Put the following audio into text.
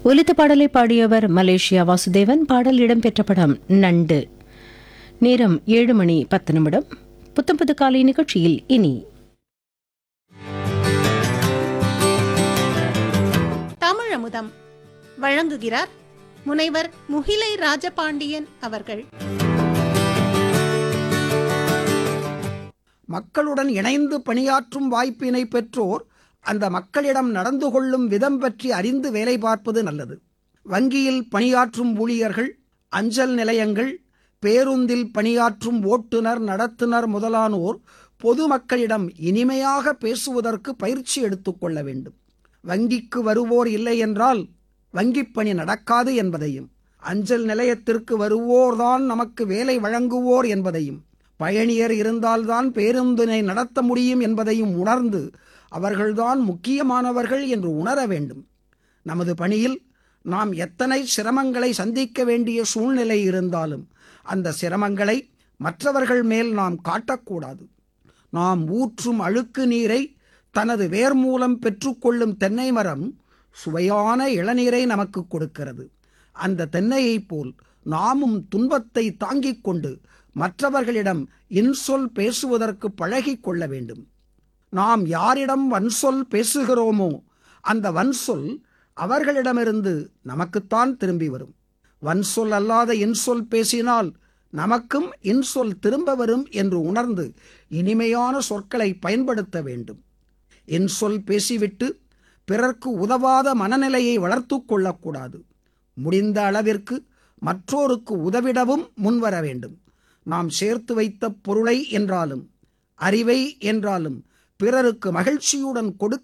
ஒலித்த பாடலை பாடியவர் மலேசியா வாசுதேவன் பாடல் இடம்பெற்ற படம் நண்டு நேரம் ஏழு மணி பத்து நிமிடம் புத்தம் புது காலை நிகழ்ச்சியில் இனி தமிழமுதம் வழங்குகிறார் முனைவர் முகிலை ராஜபாண்டியன் அவர்கள் மக்களுடன் இணைந்து பணியாற்றும் வாய்ப்பினை பெற்றோர் அந்த மக்களிடம் நடந்து கொள்ளும் விதம் பற்றி அறிந்து வேலை பார்ப்பது நல்லது வங்கியில் பணியாற்றும் ஊழியர்கள் அஞ்சல் நிலையங்கள் பேருந்தில் பணியாற்றும் ஓட்டுநர் நடத்துனர் முதலானோர் பொதுமக்களிடம் இனிமையாக பேசுவதற்கு பயிற்சி எடுத்துக்கொள்ள வேண்டும் வங்கிக்கு வருவோர் இல்லை என்றால் வங்கிப் பணி நடக்காது என்பதையும் அஞ்சல் நிலையத்திற்கு வருவோர்தான் நமக்கு வேலை வழங்குவோர் என்பதையும் பயணியர் இருந்தால்தான் பேருந்தினை நடத்த முடியும் என்பதையும் உணர்ந்து அவர்கள்தான் முக்கியமானவர்கள் என்று உணர வேண்டும் நமது பணியில் நாம் எத்தனை சிரமங்களை சந்திக்க வேண்டிய சூழ்நிலை இருந்தாலும் அந்த சிரமங்களை மற்றவர்கள் மேல் நாம் காட்டக்கூடாது நாம் ஊற்றும் அழுக்கு நீரை தனது வேர் மூலம் பெற்றுக்கொள்ளும் தென்னை மரம் சுவையான இளநீரை நமக்கு கொடுக்கிறது அந்த தென்னையைப் போல் நாமும் துன்பத்தை தாங்கிக் கொண்டு மற்றவர்களிடம் இன்சொல் பேசுவதற்கு பழகிக் கொள்ள வேண்டும் நாம் யாரிடம் வன்சொல் பேசுகிறோமோ அந்த வன்சொல் அவர்களிடமிருந்து நமக்குத்தான் திரும்பி வரும் வன்சொல் அல்லாத இன்சொல் பேசினால் நமக்கும் இன்சொல் திரும்ப வரும் என்று உணர்ந்து இனிமையான சொற்களை பயன்படுத்த வேண்டும் இன்சொல் பேசிவிட்டு பிறர்க்கு உதவாத மனநிலையை வளர்த்து கொள்ளக்கூடாது முடிந்த அளவிற்கு மற்றோருக்கு உதவிடவும் முன்வர வேண்டும் நாம் சேர்த்து வைத்த பொருளை என்றாலும் அறிவை என்றாலும் பிறருக்கு மகிழ்ச்சியுடன் கொடுக்க